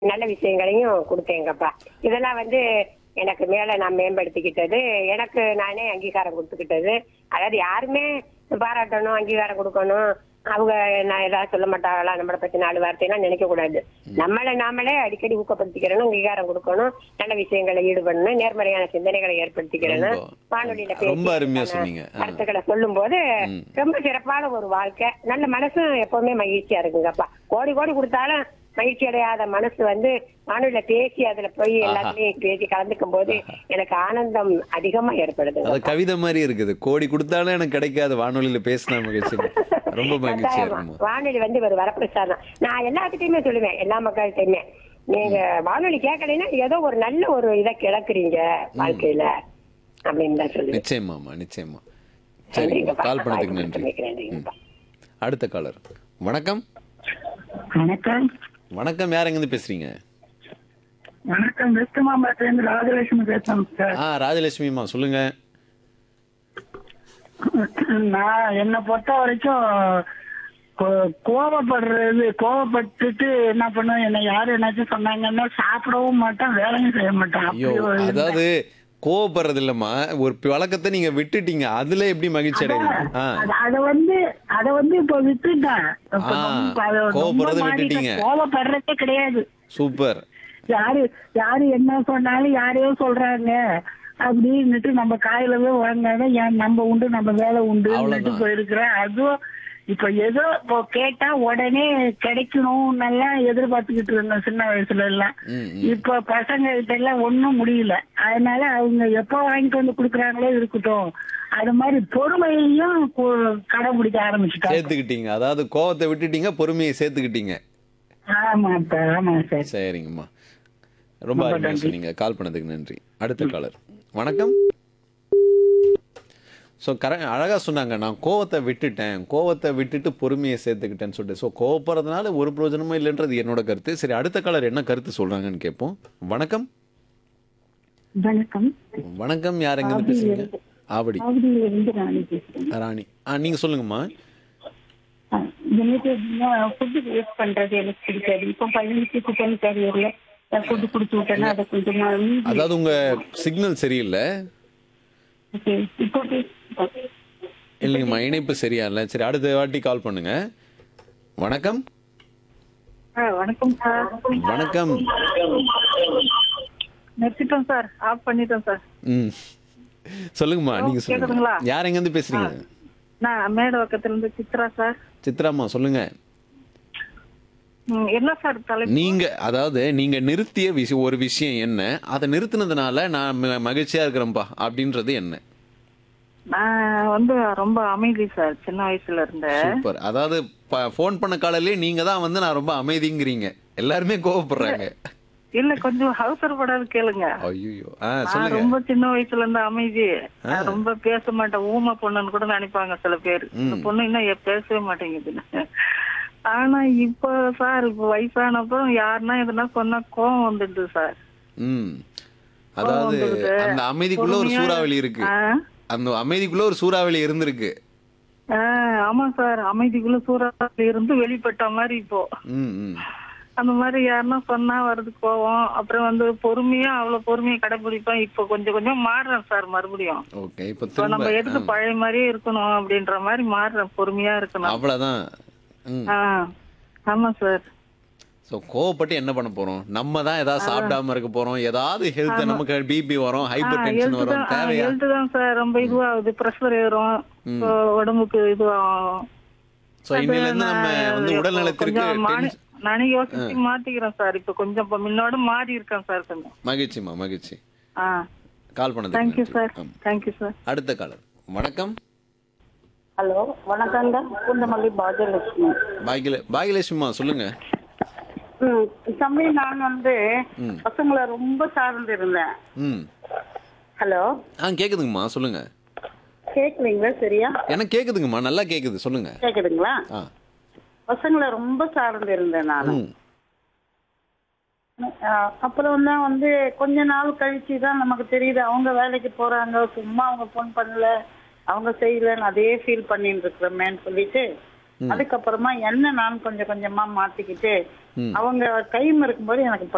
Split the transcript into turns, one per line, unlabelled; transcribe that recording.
நல்ல விஷயங்களையும் கொடுத்தேங்கப்பா இதெல்லாம் வந்து எனக்கு மேல நான் மேம்படுத்திக்கிட்டது எனக்கு நானே அங்கீகாரம் கொடுத்துக்கிட்டது அதாவது யாருமே பாராட்டணும் அங்கீகாரம் கொடுக்கணும் அவங்க நான் ஏதாவது சொல்ல மாட்டாங்களா நம்மளை பத்தி நாலு வார்த்தையெல்லாம் நினைக்க கூடாது நம்மளை நாமளே அடிக்கடி ஊக்கப்படுத்திக்கிறணும் அங்கீகாரம் கொடுக்கணும் நல்ல விஷயங்களை ஈடுபடணும் நேர்மறையான சிந்தனைகளை ஏற்படுத்திக்கிறணும்
ரொம்ப-
வானொலியில
ரொம்ப
பேசி
அருமையா
அதுக்கான
சொன்னீங்க. ஆ.
கருத்துக்களை சொல்லும் போது
ம்.
ரொம்ப சிறப்பான ஒரு வாழ்க்கை நல்ல மனசும் எப்பவுமே மகிழ்ச்சியா இருக்குங்கப்பா கோடி கோடி கொடுத்தாலும் மகிழ்ச்சி அடையாத மனசு வந்து வானொலியில பேசி அதுல போய் எல்லாத்துலயும் பேசி கலந்துக்கும் போது எனக்கு ஆனந்தம் அதிகமா ஏற்படுது
அது கவிதை மாதிரி இருக்குது கோடி கொடுத்தாலும் எனக்கு கிடைக்காது வானொலியில பேசினா மகிழ்ச்சி ரொம்ப மகிழ்ச்சியா இருக்குமா
வானொலி வந்து ஒரு வரப்பிரசாதம் நான் எல்லாத்துட்டையுமே சொல்லுவேன் எல்லா மக்கள்கிட்டயுமே நீங்க வானொலி கேட்கலைன்னா ஏதோ ஒரு நல்ல ஒரு இதை கிளக்குறீங்க வாழ்க்கையில அப்படின்னு தான் சொல்லுவேன்
நிச்சயமாமா நிச்சயமா சரிங்க
நன்றிங்கப்பா.
கால் பண்ணதுக்கு
வாய்ப்பு
நன்றி
கொடுத்தமைக்கு நன்றிங்கப்பா.
அடுத்த காலர் வணக்கம்
வணக்கம்
வணக்கம் யார் எங்கிருந்து பேசுறீங்க
வணக்கம் வெஸ்ட் மாம்பலத்திலிருந்து ராஜலட்சுமி பேசுறேன் சார்
ஆ ராஜலட்சுமிமா சொல்லுங்க
நான் என்னை பொறுத்த வரைக்கும் கோ- கோவப்படுறது கோவப்பட்டுட்டு என்ன பண்ணுவேன் என்னை யாரும் என்னாச்சும் சொன்னாங்கன்னா சாப்பிடவும் மாட்டேன் வேலையும் செய்ய மாட்டேன்
ஐயோ
அப்படி ஒரு
அதாவது கோவப்படுறது இல்லம்மா ஒரு பழக்கத்தை நீங்க விட்டுட்டீங்க அதுல எப்படி மகிழ்ச்சி அடைவீங்க ஆ
அது- அத வந்து அத வந்து இப்ப விட்டுட்டேன் இப்ப
ஆ,
ரொம்ப- அது ரொம்ப
கோவப்படுறதை
மாறிட்டேன்.
விட்டுட்டீங்க.
கோவப்படுறதே கிடையாது
சூப்பர்
யாரு யாரு என்ன சொன்னாலும் யாரையோ சொல்றாங்க அப்படின்னுட்டு நம்ம காயிலவே வாங்காத ஏன் நம்ம உண்டு நம்ம வேலை உண்டு
அவ்வளவுதான்.
போயிருக்கிறேன் அதுவும் இப்ப ஏதோ இப்போ கேட்டா உடனே கிடைக்கணும் நல்லா எதிர்பார்த்துக்கிட்டு இருந்தோம் சின்ன வயசுல எல்லாம்
ம், ம்.
இப்ப பசங்க கிட்ட எல்லாம் ஒண்ணும் முடியல அதனால அவங்க எப்ப வாங்கிட்டு வந்து குடுக்குறாங்களோ இருக்கட்டும் அது மாதிரி பொறுமையையும் கு- கடைபிடிக்க ஆரம்பிச்சுட்டாங்க
சேர்த்துக்கிட்டீங்க அதாவது கோவத்தை விட்டுட்டீங்க பொறுமையை சேர்த்துக்கிட்டீங்க
ஆமா சார் ஆமா சார்
சரிங்கம்மா ரொம்ப அருமையா சொன்னீங்க கால் பண்ணதுக்கு நன்றி அடுத்த காலர் வணக்கம் ஸோ கர அழகாக சொன்னாங்க நான் கோவத்தை விட்டுட்டேன் கோவத்தை விட்டுட்டு பொறுமையை சேர்த்துக்கிட்டேன்னு சொல்லிட்டு ஸோ கோவப்படுறதுனால ஒரு பிரயோஜனமும் இல்லைன்றது என்னோட கருத்து சரி அடுத்த காலர் என்ன கருத்து சொல்றாங்கன்னு கேட்போம் வணக்கம்
வணக்கம்
வணக்கம் யார் எங்கேருந்து பேசுறீங்க ஆவடி
அவதியிலிருந்து ராணி பேசுறேன்
ராணி ஆ நீங்கள் சொல்லுங்கம்மா
எனக்கு ஃபுட்டு வேஸ்ட் பண்றது எனக்கு பிடிக்காது இப்போ பையனுக்கு குப்பன் கேரியர்ல ஃபுட்டு கொடுத்து விட்டேன்னா அதை கொஞ்சமா மீதி
அதாவது உங்கள் சிக்னல் சரியில்லை
okay. இப்போ பே- okay.
இல்லைங்கம்மா இணைப்பு சரியா இல்லை சரி அடுத்த வாட்டி கால் பண்ணுங்க வணக்கம்
ஆ, வணக்கம் சார்
வணக்கம்
நிறுத்திட்டோம் சார் ஆஃப் பண்ணிட்டோம் சார்
ம் சொல்லுங்கம்மா நீங்க சொல்லுங்க
கேக்குதுங்களா?
யார் எங்க இருந்து பேசுறீங்க
நான் மேடவக்கத்துல இருந்து சித்ரா சார்
சித்ராம்மா சொல்லுங்க
ம், என்ன சார் தலைப்பு
நீங்க அதாவது நீங்க நிறுத்திய விஷயம் ஒரு விஷயம் என்ன அதை நிறுத்தினதுனால நான் ம- மகிழ்ச்சியா இருக்கிறேன்ப்பா அப்படின்றது என்ன
நான் வந்து ரொம்ப அமைதி சார் சின்ன வயசுல இருந்தேன்
சூப்பர் அதாவது ஃபோன் பண்ண காலையிலே நீங்க தான் வந்து நான் ரொம்ப அமைதிங்கிறீங்க எல்லாருமே கோவப்படுறாங்க
இல்ல கொஞ்சம் அவசரப்படாது கேளுங்க
ஐயோ ஆ
நான்
சொல்லுங்க
ரொம்ப சின்ன வயசுல இருந்து அமைதி நான் ரொம்ப பேச மாட்டேன் ஊமை பொண்ணுன்னு கூட நினைப்பாங்க சில பேர் இந்த பொண்ணு இன்னும் ஏன் பேசவே மாட்டேங்குதுன்னு ஆனா இப்போ சார் இப்போ வயசானப்போ யாருன்னா எதுனா சொன்னா கோவம் வந்துடுது சார்
ம் அதாவது
வந்துடுது.
அந்த அமைதிக்குள்ள ஒரு
பொறுமையா-
சூறாவளி இருக்கு
ஆ?
அந்த அமைதிக்குள்ள ஒரு சூறாவளி இருந்திருக்கு
ஆ, ஆமா சார் அமைதிக்குள்ள சூறாவளி இருந்து வெளிப்பட்ட மாதிரி இப்போ
ம் ம்
அந்த மாதிரி யாருன்னா சொன்னா வருது கோவம் அப்புறம் வந்து பொறுமையா அவ்வளவு பொறுமையை கடைபிடிப்பேன் இப்போ கொஞ்சம் கொஞ்சம் மாறுறேன் சார் மறுபடியும்
ஓகே இப்போ
இப்போ நம்ம
திரும்ப
எதுக்கு பழைய மாதிரியே இருக்கணும் அப்படின்ற மாதிரி மாறுறேன் பொறுமையா இருக்கணும்
அவ்வளவுதான் ம்
ஆ ஆமா சார்
ஸோ கோவப்பட்டு என்ன பண்ண போறோம் நம்ம தான் ஏதாவது சாப்பிடாம இருக்க போறோம் ஏதாவது ஹெல்த் நமக்கு பிபி வரும் ஹைப்பர் டென்ஷன்
ஹெல்த்
வரும்
தான்
தேவையா
ஹெல்த் தான் சார் ரொம்ப இதுவாகுது ப்ரெஷர் ஏறும் இப்போ உடம்புக்கு இதுவாகும்
ஸோ இன்னில இருந்து நம்ம வந்து உடல் நலத்திற்கு
கொஞ்சம் மாறி-
tension-
நானே யோசிச்சு மாத்திக்கிறேன் சார் இப்போ கொஞ்சம் இப்போ முன்னோட மாறி இருக்கேன் சார் கொஞ்சம்
மகிழ்ச்சிமா மகிழ்ச்சி
ஆ
கால் பண்ணதுக்கு
தேங்க்யூ
நன்றி.
சார்
ஆமா.
தேங்க்யூ சார்
அடுத்த காலர் வணக்கம்
ஹலோ வணக்கங்க பூந்தமல்லி பாஜலட்சுமி
பாகில பாகியலட்சுமிமா சொல்லுங்க
ம் தம்பி நான் வந்து பசங்களை ரொம்ப சார்ந்து இருந்தேன்
ம்
ஹலோ
ஆ கேக்குதுங்கம்மா சொல்லுங்க
கேட்குறீங்களா சரியா
எனக்கு கேக்குதுங்கம்மா நல்லா கேக்குது சொல்லுங்க
கேக்குதுங்களா
ஆ
பசங்களை ரொம்ப சார்ந்து இருந்தேன் நான்
ம்
அப்புறம் தான் வந்து கொஞ்ச நாள் கழிச்சு தான் நமக்கு தெரியுது அவங்க வேலைக்கு போறாங்க சும்மா அவங்க ஃபோன் பண்ணல அவங்க செய்யலன்னு அதே ஃபீல் பண்ணிட்டு இருக்கிறோமேன்னு சொல்லிட்டு அதுக்கப்புறமா என்ன நான் கொஞ்சம் கொஞ்சமா மாத்திக்கிட்டு அவங்க டைம் இருக்கும்போது எனக்கு